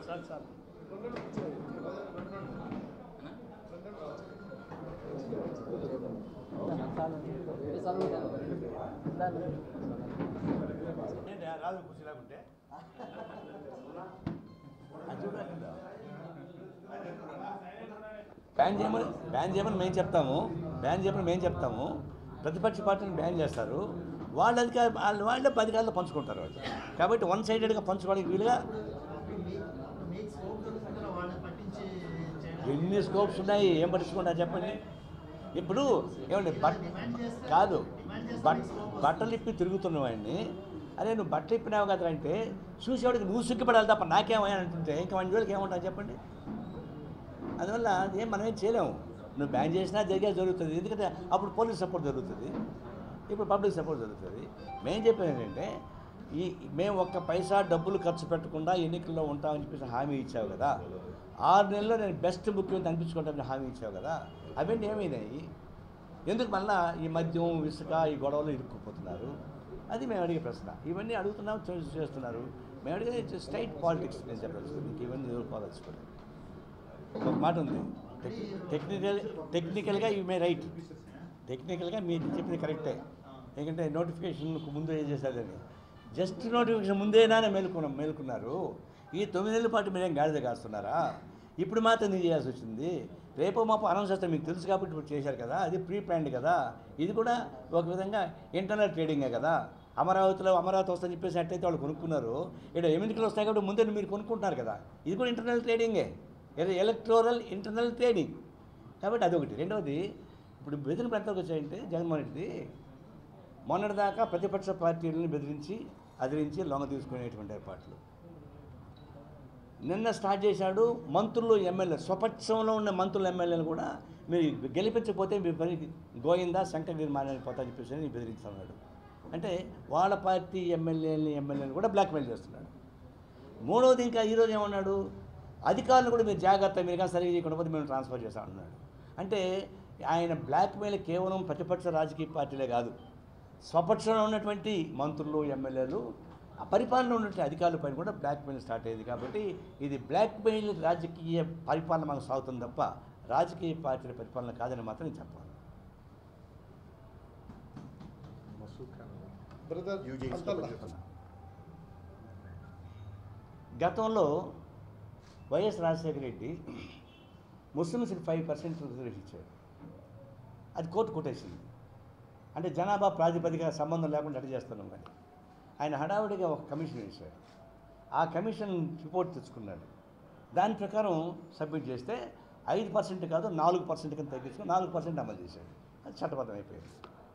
చాలు చాలు రాదు కూర్చోలేకుంటే బ్యాన్ చేయమని బ్యాన్ చేయమని మేము చెప్తాము బ్యాన్ చేయమని మేము చెప్తాము ప్రతిపక్ష పార్టీని బ్యాన్ చేస్తారు వాళ్ళ అధికార వాళ్ళు వాళ్ళే అధికారులు పంచుకుంటారు వాళ్ళు కాబట్టి వన్ సైడెడ్గా పంచుకోవడానికి వీలుగా మీకు స్కోప్ దొరుకుతుందో వాళ్ళని పట్టించి చేయడం ఎన్ని స్కోప్స్ ఉన్నాయి ఏం పట్టించుకుంటారు చెప్పండి ఇప్పుడు ఏమండి బట్ కాదు బట్ బట్టలు ఇప్పి తిరుగుతున్న వాడిని అరే నువ్వు బట్టలు ఇప్పినావు కదా అంటే చూసేవాడికి నువ్వు సిగ్గుపడాలి తప్ప నాకేమయ్యా అంటుంటే ఇంకా వన్ రోజులకి ఏమంటావు చెప్పండి అందువల్ల ఏం మనం ఏం చేయలేము నువ్వు బ్యాన్ చేసినా జరిగే జరుగుతుంది ఎందుకంటే అప్పుడు పోలీస్ సపోర్ట్ జరుగుతుంది ఇప్పుడు పబ్లిక్ సపోర్ట్ జరుగుతుంది మేము చెప్పేది ఏంటంటే ఈ మేము ఒక్క పైసా డబ్బులు ఖర్చు పెట్టకుండా ఎన్నికల్లో ఉంటామని చెప్పేసి హామీ ఇచ్చావు కదా ఆరు నెలల్లో నేను బెస్ట్ ముఖ్యమంత్రి అనిపించుకుంటామని హామీ ఇచ్చావు కదా అవన్నీ ఏమైనాయి ఎందుకు మళ్ళా ఈ మద్యం ఇసుక ఈ గొడవలు ఇరుక్కుపోతున్నారు అది మేము అడిగే ప్రశ్న ఇవన్నీ అడుగుతున్నాం చే- చేస్తున్నారు మేము అడిగేది స్ట్రైట్ పాలిటిక్స్ నేను చెప్పదలుచుకుంది ఇంక ఇవన్నీ ఎదుర్కోదలుచుకోలేదు ఒక మాట ఉంది టెక్నికల్ టెక్నికల్గా యూ మే రైట్ టెక్నికల్గా మీరు చెప్పింది కరెక్టే ఎందుకంటే నోటిఫికేషన్కు ముందు ఏం చేశారని జస్ట్ నోటిఫికేషన్ ముందేనా మేలుకున్నాం మేలుకున్నారు ఈ తొమ్మిది నెలల పాటు మీరేం గాడిద కాస్తున్నారా ఇప్పుడు మాత్రం ఇది చేయాల్సి వచ్చింది రేపు మాపు అనౌన్స్ చేస్తే మీకు తెలుసు కాబట్టి ఇప్పుడు చేశారు కదా అది ప్రీ ప్లాన్డ్ కదా ఇది కూడా ఒక విధంగా ఇంటర్నల్ ట్రేడింగే కదా అమరావతిలో అమరావతి వస్తుందని చెప్పేసి అట్టయితే వాళ్ళు కొనుక్కున్నారు ఇక్కడ ఎన్నికలు వస్తాయి కాబట్టి ముందే మీరు కొనుక్కుంటున్నారు కదా ఇది కూడా ఇంటర్నల్ ట్రేడింగే ఎలక్ట్రోరల్ ఇంటర్నల్ ట్రేడింగ్ కాబట్టి అదొకటి రెండవది ఇప్పుడు బెదిరింపు ఎంతవరకు వచ్చాయంటే జగన్మోహన్ రెడ్డి మొన్నటిదాకా ప్రతిపక్ష పార్టీలను బెదిరించి అదిరించి లొంగ తీసుకునేటువంటి ఏర్పాట్లు నిన్న స్టార్ట్ చేశాడు మంత్రులు ఎమ్మెల్యే స్వపక్షంలో ఉన్న మంత్రులు ఎమ్మెల్యేలు కూడా మీరు గెలిపించకపోతే మీ పని గోయిందా శంకరగిరి మారని పోతా చెప్పేసి అని బెదిరిస్తున్నాడు అంటే వాళ్ళ పార్టీ ఎమ్మెల్యేని ఎమ్మెల్యేని కూడా బ్లాక్మెయిల్ చేస్తున్నాడు మూడవది ఇంకా ఈరోజు ఏమన్నాడు అధికారులు కూడా మీరు జాగ్రత్త మీరు కానీ సరిగ్గా చేయకుండా పోతే మేము ట్రాన్స్ఫర్ చేస్తామన్నాడు అంటే ఆయన బ్లాక్మెయిల్ కేవలం ప్రతిపక్ష రాజకీయ పార్టీలే కాదు స్వపక్షంలో ఉన్నటువంటి మంత్రులు ఎమ్మెల్యేలు ఆ పరిపాలన ఉన్నటువంటి అధికారుల పైన కూడా బ్లాక్మెయిల్ స్టార్ట్ అయ్యేది కాబట్టి ఇది బ్లాక్మెయిల్ రాజకీయ పరిపాలన మనకు సాగుతుంది తప్ప రాజకీయ పార్టీల పరిపాలన కాదని మాత్రం నేను చెప్పాలి బ్రదర్ అంతల్లా గతంలో వైఎస్ రాజశేఖర రెడ్డి ముస్లిమ్స్కి ఫైవ్ పర్సెంట్ రిజర్వేషన్ ఇచ్చాడు అది కోర్టు కొట్టేసింది అంటే జనాభా ప్రాతిపదిక సంబంధం లేకుండా అటు చేస్తున్నాం కానీ ఆయన హడావుడిగా ఒక కమిషన్ వేశాడు ఆ కమిషన్ రిపోర్ట్ తెచ్చుకున్నాడు దాని ప్రకారం సబ్మిట్ చేస్తే ఐదు పర్సెంట్ కాదు నాలుగు పర్సెంట్ కింద తగ్గించుకొని నాలుగు పర్సెంట్ అమలు చేశాడు అది చట్టబద్ధం అయిపోయింది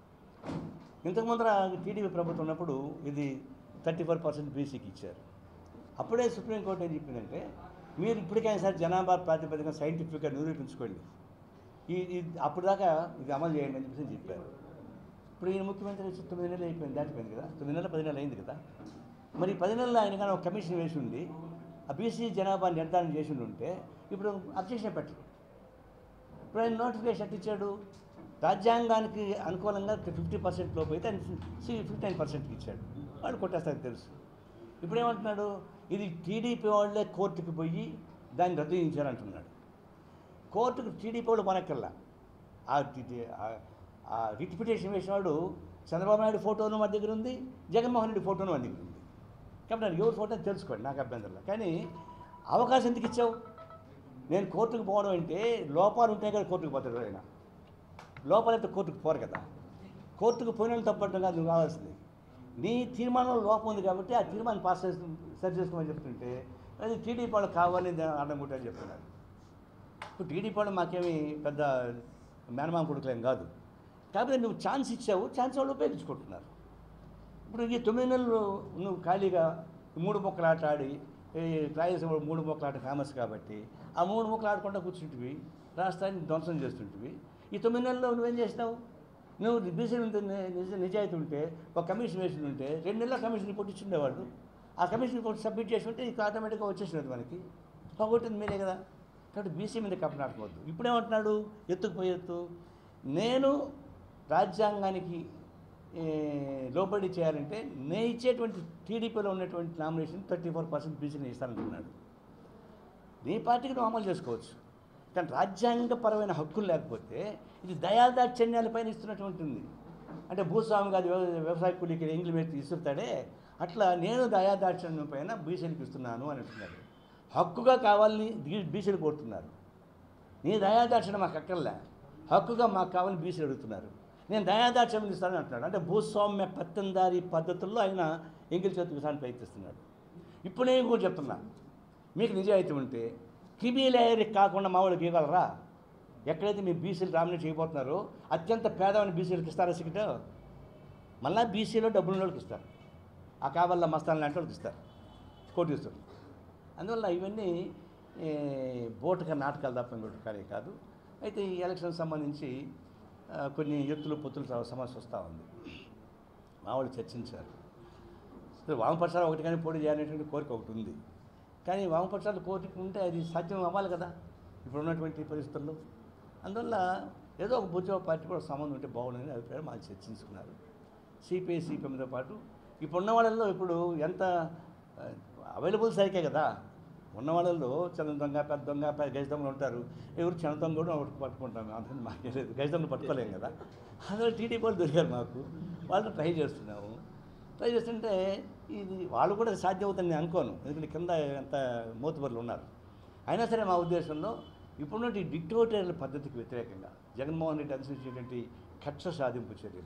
ఇంతకు ముందర టీడీపీ ప్రభుత్వం ఉన్నప్పుడు ఇది థర్టీ ఫోర్ పర్సెంట్ బీసీకి ఇచ్చారు అప్పుడే సుప్రీంకోర్టు ఏం చెప్పిందంటే మీరు ఇప్పటికైనా సరే జనాభా ప్రాతిపదికన సైంటిఫిక్గా నిరూపించుకోండి ఈ ఇది అప్పుడు దాకా ఇది అమలు చేయండి అని చెప్పేసి చెప్పారు ఇప్పుడు ఈయన ముఖ్యమంత్రి వచ్చి తొమ్మిది నెలలు అయిపోయింది దాటిపోయింది కదా తొమ్మిది నెలలు పది నెలలు అయింది కదా మరి ఈ పది నెలలు ఆయన కానీ ఒక కమిషన్ వేసి ఉండి ఆ బీసీ జనాభా నిర్ధారణ చేసి ఉండి ఉంటే ఇప్పుడు అబ్జెక్షన్ పెట్టరు ఇప్పుడు ఆయన నోటిఫికేషన్ ఎట్లా ఇచ్చాడు రాజ్యాంగానికి అనుకూలంగా ఫిఫ్టీ పర్సెంట్ లోపు అయితే ఆయన ఫిఫ్టీ నైన్ పర్సెంట్కి ఇచ్చాడు వాళ్ళు కొట్టేస్తారు తెలుసు ఇప్పుడు ఏమంటున్నాడు ఇది టీడీపీ వాళ్ళే కోర్టుకి పోయి దాన్ని రద్దు చేయించారంటున్నాడు కోర్టుకు టీడీపీ వాళ్ళు మనకల్లా ఆ టి- ఆ- ఆ రిటిపిటేషన్ వేసిన వాడు చంద్రబాబు నాయుడు ఫోటోను మన దగ్గర ఉంది జగన్మోహన్ రెడ్డి ఫోటోను మన దగ్గర ఉంది కాబట్టి నాకు ఎవరి ఫోటో అని తెలుసుకోండి నాకు అభ్యంతరం లేదు. కానీ అవకాశం ఎందుకు ఇచ్చావు నేను కోర్టుకు పోవడం అంటే లోపాలు ఉంటాయి కదా కోర్టుకు పోతాడు ఆయన లోపాలైతే కోర్టుకు పోరు కదా కోర్టుకు పోయిన తప్పడం కాదు నువ్వు కావాల్సింది నీ తీర్మానంలో లోపం ఉంది కాబట్టి ఆ తీర్మానం పాస్ చేసి సరి చేసుకోమని చెప్తుంటే అది టీడీపీ వాళ్ళు కావాలని అడ్డం కొట్టని చెప్తున్నారు ఇప్పుడు టీడీపీ వాళ్ళు మాకేమి పెద్ద మేనమామ కొడుకులేం కాదు కాకపోతే నువ్వు ఛాన్స్ ఇచ్చావు ఛాన్స్ వాళ్ళు ఉపయోగించుకుంటున్నారు ఇప్పుడు ఈ తొమ్మిది నెలలు నువ్వు ఖాళీగా ఈ మూడు మొక్కలు ఆట ఆడి ఈ రాయలసీమ మూడు మొక్కలు ఆట ఫేమస్ కాబట్టి ఆ మూడు మొక్కలు ఆడకుండా కూర్చుంటివి రాష్ట్రాన్ని ధ్వంసం చేస్తుంటివి ఈ తొమ్మిది నెలల్లో నువ్వేం చేసినావు నువ్వు బీసీ నిజ నిజాయితీ ఉంటే ఒక కమిషన్ వేసి ఉంటే రెండు నెలల కమిషన్ రిపోర్ట్ ఇచ్చిండేవాడు ఆ కమిషన్ రిపోర్ట్ సబ్మిట్ చేసి ఉంటే ఇది ఆటోమేటిక్గా వచ్చేసినది మనకి పోగొట్టింది మీరే కదా కాబట్టి బీసీ మీద కప్పనాడుకోవద్దు ఇప్పుడేమంటున్నాడు ఎత్తుకు ఎత్తు నేను రాజ్యాంగానికి ఏ, లోబడి చేయాలంటే నేను ఇచ్చేటువంటి టీడీపీలో ఉన్నటువంటి నామినేషన్ థర్టీ ఫోర్ పర్సెంట్ బీసీని ఇస్తానంటున్నాడు నీ పార్టీకి నువ్వు అమలు చేసుకోవచ్చు కానీ రాజ్యాంగపరమైన హక్కులు లేకపోతే ఇది దయాదాక్షణ్యాలపైన ఇస్తున్నటువంటి ఉంది అంటే భూస్వామి కాదు వ్యవ- వ్యవసాయ కూలీకి ఎంగిలి మీద ఇస్తుంటాడే అట్లా నేను దయాదాక్షణ్యం పైన బీసీలకు ఇస్తున్నాను అని అంటున్నారు హక్కుగా కావాలని దీ- బీసీలు కోరుతున్నారు నీ దయాదాక్షిణ మాకు అక్కర్లే హక్కుగా మాకు కావాలని బీసీలు అడుగుతున్నారు నేను దయాదాక్షిణం ఇస్తానని అంటున్నాడు అంటే భూస్వామ్య పత్తందారి పద్ధతుల్లో ఆయన ఎంగిల్ చేతి విధానం ప్రయత్నిస్తున్నాడు ఇప్పుడు నేను కూడా చెప్తున్నా మీకు నిజాయితీ ఉంటే కిమీ లేయర్కి కాకుండా మా వాళ్ళకి ఇవ్వగలరా ఎక్కడైతే మీ బీసీలు డామినేట్ చేయబోతున్నారో అత్యంత పేదవాని బీసీలకు ఇస్తారా సిగట మళ్ళా బీసీలో డబ్బులు ఉన్న వాళ్ళకి ఇస్తారు ఆ కావల్ల మస్తాన్ లాంటి వాళ్ళకి ఇస్తారు కోటీశ్వరులు అందువల్ల ఇవన్నీ ఏ, బోటుక నాటకాలు తప్ప ఇంకోటి కానీ కాదు అయితే ఈ ఎలక్షన్ సంబంధించి ఆ, కొన్ని ఎత్తులు పొత్తులు సమ- సమస్య వస్తూ ఉంది మా వాళ్ళు చర్చించారు అసలు వామపక్షాలు ఒకటి కానీ పోటీ చేయాలనేటువంటి కోరిక ఒకటి ఉంది కానీ వామపక్షాలు కోరిక ఉంటే అది సాధ్యం అవ్వాలి కదా ఇప్పుడు ఉన్నటువంటి పరిస్థితుల్లో అందువల్ల ఏదో ఒక బుజ్జో పార్టీ కూడా సంబంధం ఉంటే బాగుండని అభిప్రాయం మాకు చర్చించుకున్నారు సిపిఐ సిపిఎంతో పాటు ఇప్పుడు ఉన్న వాళ్ళల్లో ఇప్పుడు ఎంత అవైలబుల్ సరికే కదా ఉన్న వాళ్ళల్లో చిన్న దొంగ పెద్ద దొంగ పెద్ద గజ దొంగలు ఉంటారు ఎవరు చిన్న దొంగ కూడా ఒకటి పట్టుకుంటాం అందుకని మాకే లేదు గజ దొంగలు పట్టుకోలేం కదా అందులో టీడీపీ వాళ్ళు దొరికారు మాకు వాళ్ళు ట్రై చేస్తున్నాము ట్రై చేస్తుంటే ఇది వాళ్ళు కూడా సాధ్యం అవుతుంది నేను అనుకోను ఎందుకంటే కింద ఎంత మోతుబరులు ఉన్నారు అయినా సరే మా ఉద్దేశంలో ఇప్పుడున్నటువంటి డిక్టోటరియల్ పద్ధతికి వ్యతిరేకంగా జగన్మోహన్ రెడ్డి అనుసరించేటువంటి కక్ష సాధింపు చర్యలు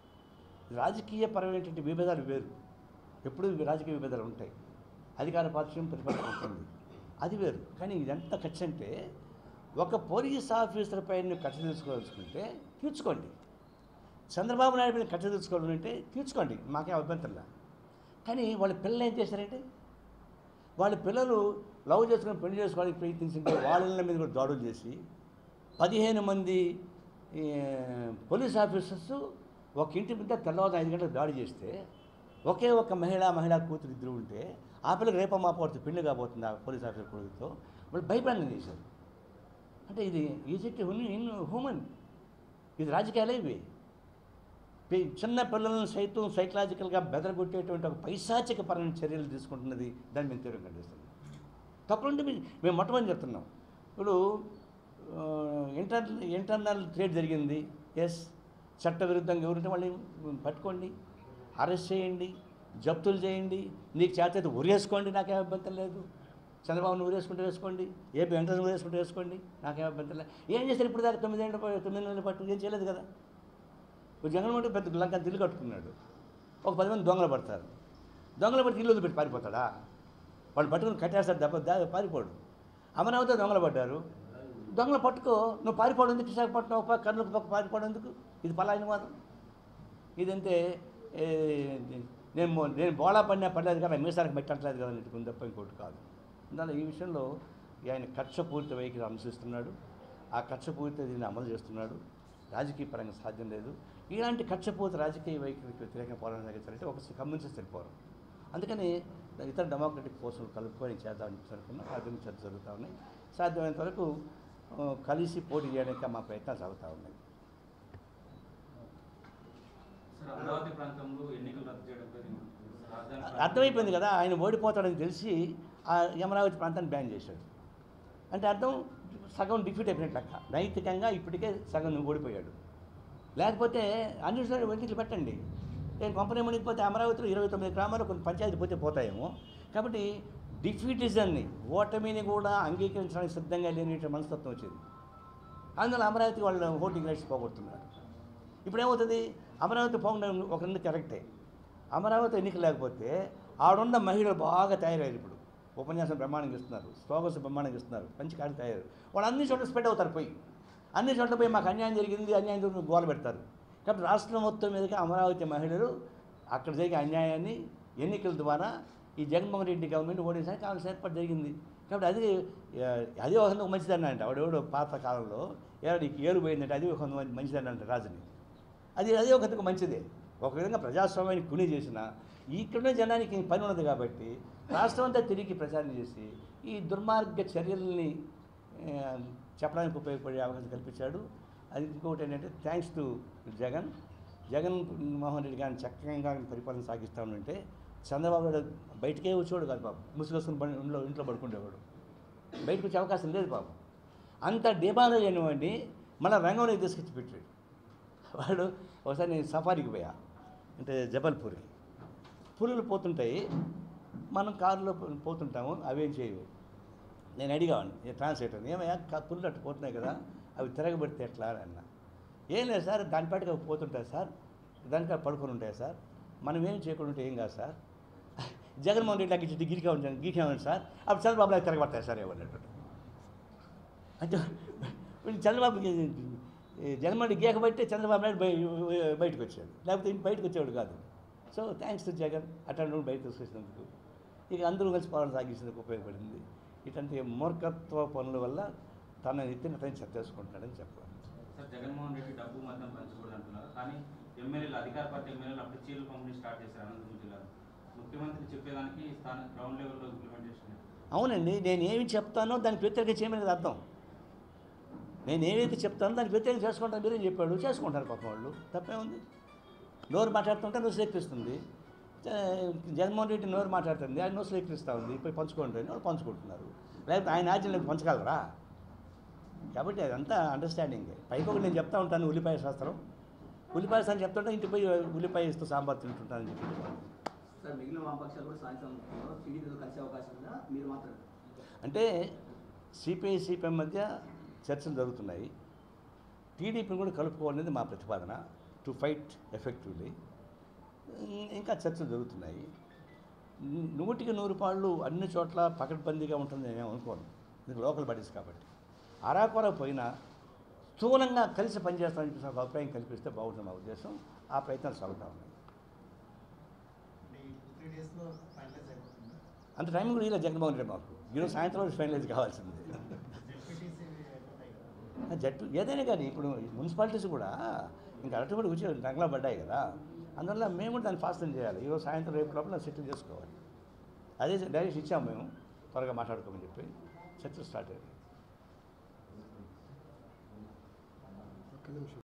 రాజకీయ పరమైనటువంటి విభేదాలు వేరు ఎప్పుడు రాజకీయ విభేదాలు ఉంటాయి అధికార పార్శ్వం ప్రతిపక్షం ఉంటుంది అది వేరు కానీ ఇదంతా ఖర్చు అంటే ఒక పోలీస్ ఆఫీసర్ పైన నువ్వు కక్ష తీసుకోవాల్సుకుంటే తీర్చుకోండి చంద్రబాబు నాయుడు మీద కక్ష తీర్చుకోవాలంటే తీర్చుకోండి మాకేం అభ్యంతరంలా కానీ వాళ్ళ పిల్లలు ఏం చేశారంటే వాళ్ళ పిల్లలు లవ్ చేసుకుని పెళ్లి చేసుకోవడానికి ప్రయత్నించింటే వాళ్ళ మీద కూడా దాడులు చేసి పదిహేను మంది ఈ, పోలీస్ ఆఫీసర్స్ ఒక ఇంటి మీద తెల్లవారు ఐదు గంటలకు దాడి చేస్తే ఒకే ఒక మహిళ మహిళా కూతురు ఇద్దరు ఉంటే ఆ పిల్లకి రేప మాపోతుంది పెళ్లి కాబోతుంది ఆ పోలీస్ ఆఫీసర్ కొడుకుతో వాళ్ళు భయపడని చేశారు అంటే ఇది ఈజ్ ఇట్ ఇన్ హ్యూమన్ ఇది రాజకీయాలే ఇవి పి- చిన్న పిల్లలను సైతం సైకలాజికల్గా బెదరగొట్టేటువంటి ఒక పైశాచిక పరమైన చర్యలు తీసుకుంటున్నది దాన్ని మేము తీవ్రంగా ఖండిస్తున్నాం తప్పులుంటే మేము మేము మొట్టమొదటి చెప్తున్నాం ఇప్పుడు ఆ, ఇంటర్ ఇంటర్నల్ ట్రేడ్ జరిగింది ఎస్ చట్టవిరుద్ధంగా ఎవరుంటే వాళ్ళని పట్టుకోండి అరెస్ట్ చేయండి జప్తులు చేయండి నీకు చేత ఉరేసుకోండి నాకేం అభ్యంతరం లేదు చంద్రబాబుని ఊరేసుకుంటే వేసుకోండి ఏ వెంకటేశ్వర ఊరేసుకుంటే వేసుకోండి నాకేం అభ్యంతరం లేదు ఏం చేస్తారు ఇప్పుడు దాకా తొమ్మిది ఏళ్ళ ప- తొమ్మిది నెలల పట్టు ఏం చేయలేదు కదా ఇప్పుడు జగన్మోహన్ రెడ్డి పెద్ద లంక దిల్లు కట్టుకున్నాడు ఒక పది మంది దొంగలు పడతారు దొంగలు పడితే ఇల్లు వదిలిపెట్టి పారిపోతాడా వాళ్ళు పట్టుకుని కట్టేస్తారు దెబ్బ దా- పారిపోడు అమరావతి దొంగలు పడ్డారు దొంగలు పట్టుకో నువ్వు పారిపోవడం ఎందుకు విశాఖపట్నం ఒక పక్క కర్నూలు పక్క పారిపోవడం ఎందుకు ఇది పలాయన వాదం ఇదంటే ఏ, నేను మో- నేను బోళా పడినా పడలేదు కదా మీసానికి పెట్టట్లేదు కదా నెట్టుకుని తప్ప ఇంకోటి కాదు అందువల్ల ఈ విషయంలో ఆయన కక్షపూరిత వైఖరి అనుసరిస్తున్నాడు ఆ కక్షపూరిత దీన్ని అమలు చేస్తున్నాడు రాజకీయ పరంగా సాధ్యం లేదు ఇలాంటి కక్షపూరిత రాజకీయ వైఖరికి వ్యతిరేకంగా పోరాటం సాగించాలంటే ఒక కమ్యూనిస్ట్ సరిపోరు అందుకని ఇతర డెమోక్రటిక్ ఫోర్సులు కలుపుకొని చేద్దామని చెప్పి అనుకున్నాం వాటి గురించి చర్చ జరుగుతూ ఉన్నాయి సాధ్యమైనంత వరకు ఆ, కలిసి పోటీ చేయడానికి మా ప్రయత్నాలు సాగుతూ ఉన్నాయి సార్ అమరావతి ప్రాంతంలో ఎన్నికలు రద్దు చేయడంపై రాజధాని ప్రాంతం- అర్థమైపోయింది కదా ఆయన ఓడిపోతాడని తెలిసి ఆ అమరావతి ప్రాంతాన్ని బ్యాన్ చేశాడు అంటే అర్థం సగం డిఫీట్ అయిపోయినట్టు లెక్క నైతికంగా ఇప్పటికే సగం ఓడిపోయాడు లేకపోతే అన్ని చోట్ల ఎన్నికలు పెట్టండి నేను కంపెనీ మునిగిపోతే అమరావతిలో ఇరవై తొమ్మిది గ్రామాలు కొన్ని పంచాయతీ పోతే పోతాయేమో కాబట్టి డిఫీటిజన్ని ఓటమిని కూడా అంగీకరించడానికి సిద్ధంగా లేని మనస్తత్వం వచ్చింది అందువల్ల అమరావతి వాళ్ళు ఓటింగ్ రైట్స్ పోగొడుతున్నారు ఇప్పుడు ఏమవుతుంది అమరావతి పోవడం ఒక రెండు కరెక్టే అమరావతి ఎన్నిక లేకపోతే ఆడున్న మహిళలు బాగా తయారయ్యారు ఇప్పుడు ఉపన్యాసం బ్రహ్మాండంగా ఇస్తున్నారు స్లోగన్స్ బ్రహ్మాండంగా ఇస్తున్నారు మంచి కాడి తయారు వాళ్ళు అన్ని చోట్ల స్ప్రెడ్ అవుతారు పోయి అన్ని చోట్ల పోయి మాకు అన్యాయం జరిగింది అన్యాయం జరిగింది గోల పెడతారు కాబట్టి రాష్ట్రం మొత్తం మీదకి అమరావతి మహిళలు అక్కడ జరిగే అన్యాయాన్ని ఎన్నికల ద్వారా ఈ జగన్మోహన్ రెడ్డి గవర్నమెంట్ ఓడించడానికి కావాల్సిన ఏర్పాటు జరిగింది కాబట్టి అది ఆ, అది ఒక విధంగా మంచిదని అంటే ఆవిడెవడో పాత కాలంలో ఏడు నీకు ఏరు పోయిందంటే అది ఒక మంచిదని అంటే రాజుని అది అదే ఒక విధంగా మంచిదే ఒక విధంగా ప్రజాస్వామ్యాన్ని కుని చేసిన ఇక్కడున్న జనానికి పని ఉన్నది కాబట్టి రాష్ట్రం అంతా తిరిగి ప్రచారం చేసి ఈ దుర్మార్గ చర్యల్ని ఆ, చెప్పడానికి ఉపయోగపడే అవకాశం కల్పించాడు అది ఇంకొకటి ఏంటంటే థ్యాంక్స్ టు జగన్ జగన్ మోహన్ రెడ్డి గారిని చక్కగా పరిపాలన సాగిస్తూ ఉంటే చంద్రబాబు నాయుడు బయటకే వచ్చేవాడు కాదు పాపం ముసుగొసుకుని పని ఇంట్లో ఇంట్లో పడుకునేవాడు బయటకు వచ్చే అవకాశం లేదు పాపం అంత డిమాండ్ అయినవాడిని మళ్ళీ రంగంలోకి తీసుకొచ్చి పెట్టాడు వాడు ఒకసారి నేను సఫారీకి పోయా అంటే జబల్పూర్కి పులులు పోతుంటాయి మనం కారులో పో- పోతుంటాము అవేం చేయవు నేను అడిగాను ట్రాన్స్లేటర్ ఏమయ్యా కా- పుల్లు అట్టు పోతున్నాయి కదా అవి తిరగబెడితే ఎట్లా అని అన్న ఏం లేదు సార్ దాని పాటికి అవి పోతుంటాయి సార్ దానికి అవి పడుకొని ఉంటాయి సార్ మనం ఏం చేయకుండా ఉంటే ఏం కాదు సార్ జగన్మోహన్ రెడ్డి నాకు ఇచ్చి గిరికా ఉంటాను గీకామని సార్ అప్పుడు చంద్రబాబు నాయుడు తిరగబడతాయి సార్ ఏమన్నట్టు అంటే వీళ్ళు చంద్రబాబు జగన్మోహన్ రెడ్డి గీకబట్టే చంద్రబాబు నాయుడు బయ బయటకు వచ్చాడు లేకపోతే ఇంక బయటకు వచ్చేవాడు కాదు సో థ్యాంక్స్ టు జగన్ అట్లాంటి వాడు బయటకు వచ్చేసినందుకు ఇక అందరూ కలిసి పాలన సాగించేందుకు ఉపయోగపడింది ఇట్లాంటి మూర్ఖత్వ పనుల వల్ల తన ఎత్తిన తను చెత్తేసుకుంటున్నాడని చెప్పాలి సార్ జగన్మోహన్ రెడ్డి డబ్బు మొత్తం పంచకూడదు అంటున్నారు కానీ ఎమ్మెల్యేలు అధికార పార్టీ ఎమ్మెల్యేలు అప్పుడు చీరలు పంపిణీ స్టార్ట్ చేశారు అనంతపురం జిల్లాలో ముఖ్యమంత్రి చెప్పేదానికి స్థానిక గ్రౌండ్ లెవెల్లో ఇంప్లిమెంటేషన్ అవునండి నేను ఏమి చెప్తానో దానికి వ్యతిరేకంగా చేయమనేది అర్థం నేను ఏదైతే చెప్తానో దానికి వ్యతిరేకంగా చేసుకుంటాను మీరేం చెప్పాడు చేసుకుంటారు పాపం వాళ్ళు తప్పే ఉంది నోరు మాట్లాడుతుంటే నోరు స్వీకరిస్తుంది జగన్మోహన్ రెడ్డి నోరు మాట్లాడుతుంది ఆయన నోరు స్వీకరిస్తూ ఉంది పోయి పంచుకోండి అని వాళ్ళు పంచుకుంటున్నారు లేకపోతే ఆయన ఆజ్ఞలకు పంచగలరా కాబట్టి అదంతా అండర్స్టాండింగ్ పైకి ఒకటి నేను చెప్తా ఉంటాను ఉల్లిపాయ శాస్త్రం ఉల్లిపాయ శాస్త్రం చెప్తుంటే ఇంటికి పోయి ఉల్లిపాయ ఇస్తూ సాంబార్ తింటుంటానని చెప్పి చెప్పాను. సార్ మిగిలిన వామపక్షాలు కూడా సాయంత్రం టీడీపీతో కలిసే అవకాశం ఉందా మీరు మాత్రం అంటే సిపిఐ సిపిఎం మధ్య చర్చలు జరుగుతున్నాయి టీడీపీని కూడా కలుపుకోవాలనేది మా ప్రతిపాదన టు ఫైట్ ఎఫెక్టివ్లీ ఇంకా చర్చలు జరుగుతున్నాయి ను- నూటికి నూరు పాళ్ళు అన్ని చోట్ల పకడ్బందీగా ఉంటుంది నేను అనుకోను ఇది లోకల్ బాడీస్ కాబట్టి అరాకొర పోయినా స్థూలంగా కలిసి పనిచేస్తామని చెప్పేసి ఒక అభిప్రాయం కల్పిస్తే బాగుంటుంది మా ఉద్దేశం ఆ ప్రయత్నాలు సాగుతూ ఉన్నాయి అంటే ఈ టూ త్రీ డేస్లో ఫైనలైజ్ అయిపోతుంది అంత టైం కూడా ఇలా జగన్మోహన్ రెడ్డి మాకు ఈరోజు సాయంత్రం ఫైనలైజ్ కావాల్సింది జెడ్పీటీసీ అయిపోతాయి కదా ఆ జట్టు ఏదైనా కానీ ఇప్పుడు మున్సిపాలిటీస్ కూడా ఇంకా అటు కూడా వచ్చి రంగంలో పడ్డాయి కదా అందువల్ల మేము కూడా దాన్ని ఫాస్ట్ చేయాలి ఈరోజు సాయంత్రం రేపు లోపల సెటిల్ చేసుకోవాలి అదే డైరెక్ట్ ఇచ్చాము మేము త్వరగా మాట్లాడుకోమని చెప్పి చర్చ స్టార్ట్ అయ్యింది